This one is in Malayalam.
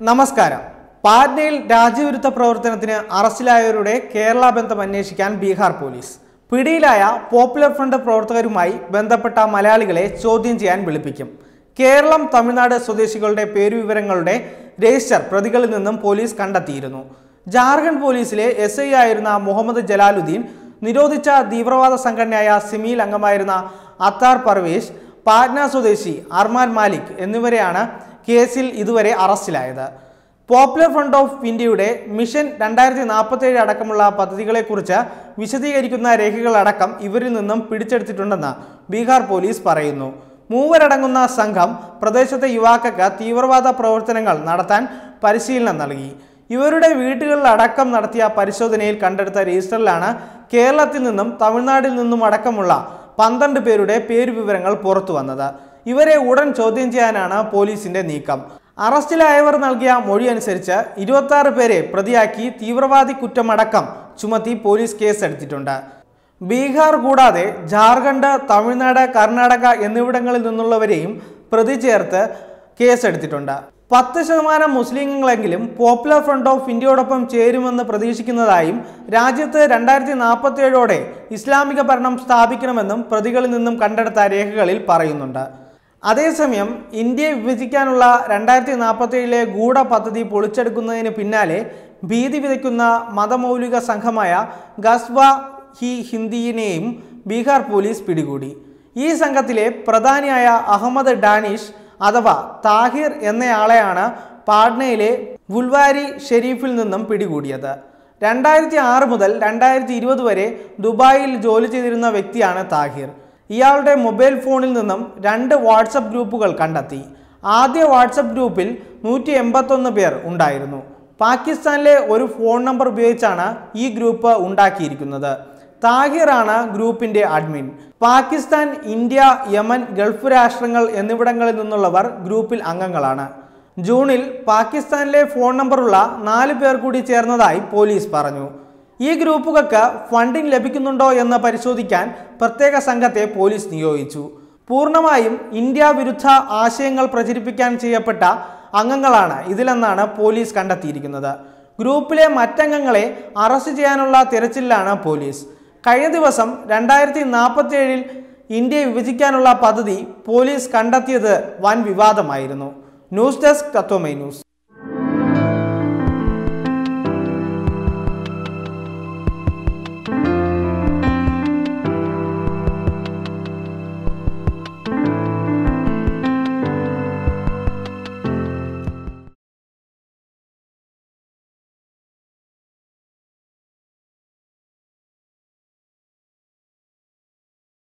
നമസ്കാരം പാറ്റ്നയിൽ രാജ്യവിരുദ്ധ പ്രവർത്തനത്തിന് അറസ്റ്റിലായവരുടെ കേരള ബന്ധം അന്വേഷിക്കാൻ ബീഹാർ പോലീസ് പിടിയിലായ പോപ്പുലർ ഫ്രണ്ട് പ്രവർത്തകരുമായി ബന്ധപ്പെട്ട മലയാളികളെ ചോദ്യം ചെയ്യാൻ വിളിപ്പിക്കും കേരളം തമിഴ്നാട് സ്വദേശികളുടെ പേരുവിവരങ്ങളുടെ രജിസ്റ്റർ പ്രതികളിൽ നിന്നും പോലീസ് കണ്ടെത്തിയിരുന്നു ജാർഖണ്ഡ് പോലീസിലെ എസ് ഐ ആയിരുന്ന മുഹമ്മദ് ജലാലുദ്ദീൻ നിരോധിച്ച തീവ്രവാദ സംഘടനയായ സിമിയിൽ അംഗമായിരുന്ന അത്താർ പർവേഷ് പാറ്റ്ന സ്വദേശി അർമാൻ മാലിക് എന്നിവരെയാണ് കേസിൽ ഇതുവരെ അറസ്റ്റിലായത് പോപ്പുലർ ഫ്രണ്ട് ഓഫ് ഇന്ത്യയുടെ മിഷൻ രണ്ടായിരത്തി നാൽപ്പത്തേഴ് അടക്കമുള്ള പദ്ധതികളെക്കുറിച്ച് വിശദീകരിക്കുന്ന രേഖകളടക്കം ഇവരിൽ നിന്നും പിടിച്ചെടുത്തിട്ടുണ്ടെന്ന് ബീഹാർ പോലീസ് പറയുന്നു മൂവരടങ്ങുന്ന സംഘം പ്രദേശത്തെ യുവാക്കൾക്ക് തീവ്രവാദ പ്രവർത്തനങ്ങൾ നടത്താൻ പരിശീലനം നൽകി ഇവരുടെ വീടുകളിലടക്കം നടത്തിയ പരിശോധനയിൽ കണ്ടെടുത്ത രജിസ്റ്ററിലാണ് കേരളത്തിൽ നിന്നും തമിഴ്നാട്ടിൽ നിന്നും അടക്കമുള്ള പന്ത്രണ്ട് പേരുടെ പേരുവിവരങ്ങൾ പുറത്തു വന്നത് ഇവരെ ഉടൻ ചോദ്യം ചെയ്യാനാണ് പോലീസിന്റെ നീക്കം അറസ്റ്റിലായവർ നൽകിയ മൊഴി അനുസരിച്ച് ഇരുപത്തി ആറ് പേരെ പ്രതിയാക്കി തീവ്രവാദി കുറ്റമടക്കം ചുമത്തി പോലീസ് കേസെടുത്തിട്ടുണ്ട് ബീഹാർ കൂടാതെ ജാർഖണ്ഡ് തമിഴ്നാട് കർണാടക എന്നിവിടങ്ങളിൽ നിന്നുള്ളവരെയും പ്രതി ചേർത്ത് കേസെടുത്തിട്ടുണ്ട് പത്ത് ശതമാനം മുസ്ലിങ്ങളെങ്കിലും പോപ്പുലർ ഫ്രണ്ട് ഓഫ് ഇന്ത്യയോടൊപ്പം ചേരുമെന്ന് പ്രതീക്ഷിക്കുന്നതായും രാജ്യത്ത് രണ്ടായിരത്തി നാൽപ്പത്തിയേഴോടെ ഇസ്ലാമിക ഭരണം സ്ഥാപിക്കണമെന്നും പ്രതികളിൽ നിന്നും കണ്ടെടുത്ത രേഖകളിൽ പറയുന്നുണ്ട് അതേസമയം ഇന്ത്യയെ വിഭജിക്കാനുള്ള രണ്ടായിരത്തി നാൽപ്പത്തേഴിലെ ഗൂഢ പദ്ധതി പൊളിച്ചെടുക്കുന്നതിന് പിന്നാലെ ഭീതി വിതയ്ക്കുന്ന മതമൗലിക സംഘമായ ഗസ്വ ഹി ഹിന്ദിയിനെയും ബീഹാർ പോലീസ് പിടികൂടി ഈ സംഘത്തിലെ പ്രധാനിയായ അഹമ്മദ് ഡാനിഷ് അഥവാ താഹിർ എന്നയാളെയാണ് പാട്നയിലെ ഗുൽവാരി ഷെരീഫിൽ നിന്നും പിടികൂടിയത് രണ്ടായിരത്തി ആറ് മുതൽ രണ്ടായിരത്തി ഇരുപത് വരെ ദുബായിൽ ജോലി ചെയ്തിരുന്ന വ്യക്തിയാണ് താഹിർ ഇയാളുടെ മൊബൈൽ ഫോണിൽ നിന്നും രണ്ട് വാട്സപ്പ് ഗ്രൂപ്പുകൾ കണ്ടെത്തി ആദ്യ വാട്സപ്പ് ഗ്രൂപ്പിൽ നൂറ്റി എൺപത്തൊന്ന് പേർ ഉണ്ടായിരുന്നു പാകിസ്ഥാനിലെ ഒരു ഫോൺ നമ്പർ ഉപയോഗിച്ചാണ് ഈ ഗ്രൂപ്പ് ഉണ്ടാക്കിയിരിക്കുന്നത് താഹിറാണ് ഗ്രൂപ്പിന്റെ admin Pakistan India Yemen Gulf രാഷ്ട്രങ്ങൾ എന്നിവിടങ്ങളിൽ നിന്നുള്ളവർ ഗ്രൂപ്പിൽ അംഗങ്ങളാണ് ജൂണിൽ പാകിസ്ഥാനിലെ ഫോൺ നമ്പറുള്ള നാല് പേർ കൂടി ചേർന്നതായി പോലീസ് പറഞ്ഞു ഈ ഗ്രൂപ്പുകൾക്ക് ഫണ്ടിംഗ് ലഭിക്കുന്നുണ്ടോ എന്ന് പരിശോധിക്കാൻ പ്രത്യേക സംഘത്തെ പോലീസ് നിയോഗിച്ചു പൂർണ്ണമായും ഇന്ത്യ വിരുദ്ധ ആശയങ്ങൾ പ്രചരിപ്പിക്കാൻ ചെയ്യപ്പെട്ട അംഗങ്ങളാണ് ഇതിലെന്നാണ് പോലീസ് കണ്ടെത്തിയിരിക്കുന്നത് ഗ്രൂപ്പിലെ മറ്റംഗങ്ങളെ അറസ്റ്റ് ചെയ്യാനുള്ള തിരച്ചിലാണ് പോലീസ് കഴിഞ്ഞ ദിവസം രണ്ടായിരത്തി നാൽപ്പത്തിയേഴിൽ ഇന്ത്യയെ വിഭജിക്കാനുള്ള പദ്ധതി പോലീസ് കണ്ടെത്തിയത് വൻ വിവാദമായിരുന്നു ന്യൂസ് ഡെസ്ക് തത്വമൈ ന്യൂസ്